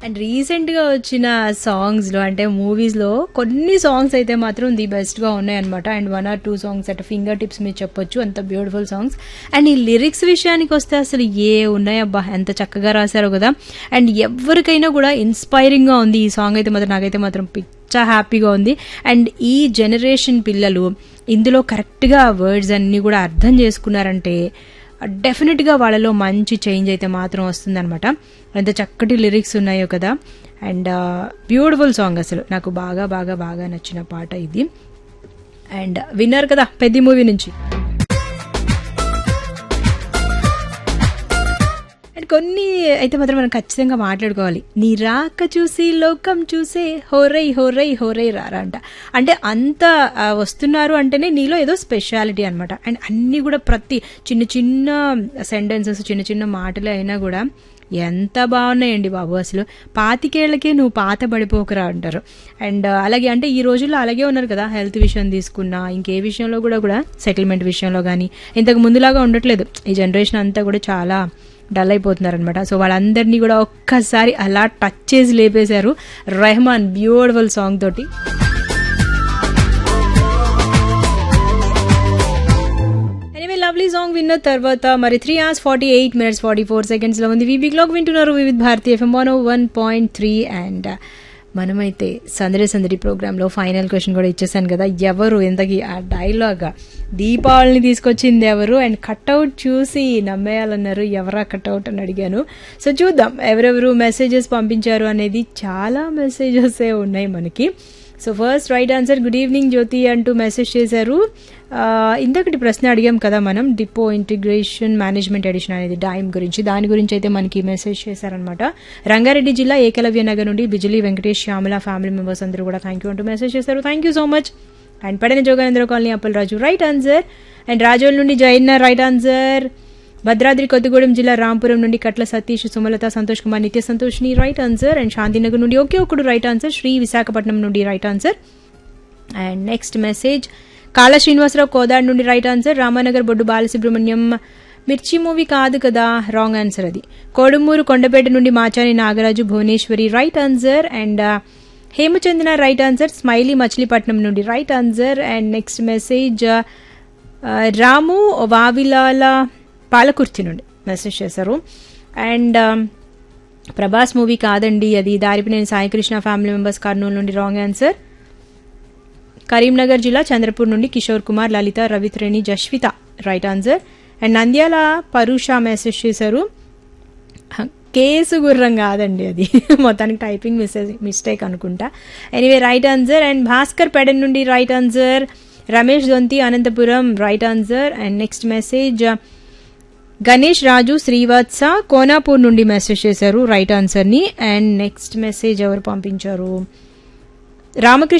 and రీసెంట్గా వచ్చిన సాంగ్స్లో అంటే మూవీస్లో కొన్ని సాంగ్స్ అయితే మాత్రం ది బెస్ట్గా ఉన్నాయన్నమాట and one or two songs at finger tips మీరు చెప్పొచ్చు అంత బ్యూటిఫుల్ సాంగ్స్ అండ్ ఈ లిరిక్స్ విషయానికి వస్తే అసలు ఏ ఉన్నాయబ్బా ఎంత చక్కగా రాశారో కదా అండ్ ఎవరికైనా కూడా ఇన్స్పైరింగ్గా ఉంది ఈ సాంగ్ అయితే మాత్రం నాకైతే మాత్రం పిచ్చా హ్యాపీగా ఉంది అండ్ ఈ జనరేషన్ పిల్లలు ఇందులో కరెక్ట్గా వర్డ్స్ అన్నీ కూడా అర్థం చేసుకున్నారంటే డెఫినెట్గా వాళ్ళలో మంచి చేంజ్ అయితే మాత్రం వస్తుందన్నమాట ఎంత చక్కటి లిరిక్స్ ఉన్నాయో కదా అండ్ బ్యూటిఫుల్ సాంగ్ అసలు నాకు బాగా బాగా బాగా నచ్చిన పాట ఇది అండ్ విన్నారు కదా పెద్ద మూవీ నుంచి అండ్ కొన్ని అయితే మాత్రం మనం ఖచ్చితంగా మాట్లాడుకోవాలి నీ రాక చూసి లోకం చూసే హోరై హోరై హోరై రారా అంట అంటే అంత ఆ, వస్తున్నారు అంటేనే నీలో ఏదో స్పెషాలిటీ అనమాట అండ్ అన్నీ కూడా ప్రతి చిన్న చిన్న సెంటెన్సెస్ చిన్న చిన్న మాటలు అయినా కూడా ఎంత బాగున్నాయండి బాబు అసలు పాతికేళ్లకే నువ్వు పాత పడిపోకరా అంటారు అండ్ అలాగే అంటే ఈ రోజుల్లో అలాగే ఉన్నారు కదా హెల్త్ విషయం తీసుకున్నా ఇంకే విషయంలో కూడా కూడా సెటిల్మెంట్ విషయంలో కానీ ఇంతకు ముందులాగా ఉండట్లేదు ఈ జనరేషన్ అంతా కూడా చాలా డల్ అయిపోతున్నారు అనమాట సో వాళ్ళందరినీ కూడా ఒక్కసారి అలా టచ్ చేసి లేపేశారు రెహమాన్ బ్యూటిఫుల్ సాంగ్ తోటి ఎనివే లవ్లీ సాంగ్ విన్న తర్వాత మరి three hours forty eight minutes forty four seconds లో ఉంది వీబీ క్లాక్ వింటున్నారు Vividh Bharati FM one one point three and మనమైతే సందడి సందడి ప్రోగ్రాంలో ఫైనల్ క్వశ్చన్ కూడా ఇచ్చేసాను కదా ఎవరు ఎంతకి ఆ డైలాగ్ దీపావళిని తీసుకొచ్చింది ఎవరు అండ్ కట్అవుట్ చూసి నమ్మేయాలన్నారు ఎవరా కట్అవుట్ అని అడిగాను సో చూద్దాం ఎవరెవరు మెసేజెస్ పంపించారు అనేది చాలా మెసేజెస్ ఉన్నాయి మనకి so first right answer good evening Jyothi అంటూ మెసేజ్ చేశారు ఆ, ఇంతకటి ప్రశ్న అడిగాం కదా మనం డిపో ఇంటిగ్రేషన్ మేనేజ్మెంట్ ఎడిషన్ అనేది డైమ్ గురించి దాని గురించి అయితే మనకి మెసేజ్ చేశారనమాట రంగారెడ్డి జిల్లా ఏకలవ్య నగర్ నుండి బిజిలీ వెంకటేష్ శ్యామల ఫ్యామిలీ మెంబర్స్ అందరూ కూడా థ్యాంక్ యూ అంటూ మెసేజ్ చేశారు thank you so much and పడిన జోగానంద్ర colony Appalaraju right answer and Razole నుండి జైన్న రైట్ ఆన్సర్ భద్రాద్రి కొత్తగూడెం జిల్లా రాంపురం నుండి కట్ల సతీష్ సుమలత సంతోష్ కుమార్ నిత్య సంతోష్ని రైట్ ఆన్సర్ అండ్ శాంతినగర్ నుండి ఒకే ఒకడు రైట్ ఆన్సర్ శ్రీ విశాఖపట్నం నుండి right answer and next message కాళ శ్రీనివాసరావు కోదాడ్ నుండి రైట్ ఆన్సర్ రామానగర్ బొడ్డు బాలసుబ్రహ్మణ్యం మిర్చి మూవీ కాదు కదా రాంగ్ ఆన్సర్ అది కోడుమూరు కొండపేట నుండి Machani Nagaraju Bhuvaneswari right answer and Hemachandana right answer smiley Machilipatnam నుండి right answer and next message Ramu Vavilala Palakurthi నుండి మెసేజ్ చేశారు అండ్ ప్రభాస్ మూవీ కాదండి అది దారిపినేని సాయికృష్ణ ఫ్యామిలీ మెంబర్స్ కర్నూలు నుండి రాంగ్ ఆన్సర్ కరీంనగర్ జిల్లా చంద్రపూర్ నుండి కిషోర్ కుమార్ లలిత రవిత్రేణి Jaswitha right answer and Nandyal పరుష మెసేజ్ చేశారు హ, కేసు గుర్రం కాదండి అది మొత్తానికి టైపింగ్ మిస్టేక్ మిస్టేక్ అనుకుంటా anyway right answer and Bhaskar Pedana నుండి right answer Ramesh Donthi Anantapur right answer and next message Ganesh Raju Srivatsa Konapur నుండి మెసేజ్ చేశారు రైట్ ఆన్సర్ని అండ్ నెక్స్ట్ మెసేజ్ ఎవరు పంపించారు రామకృష్ణ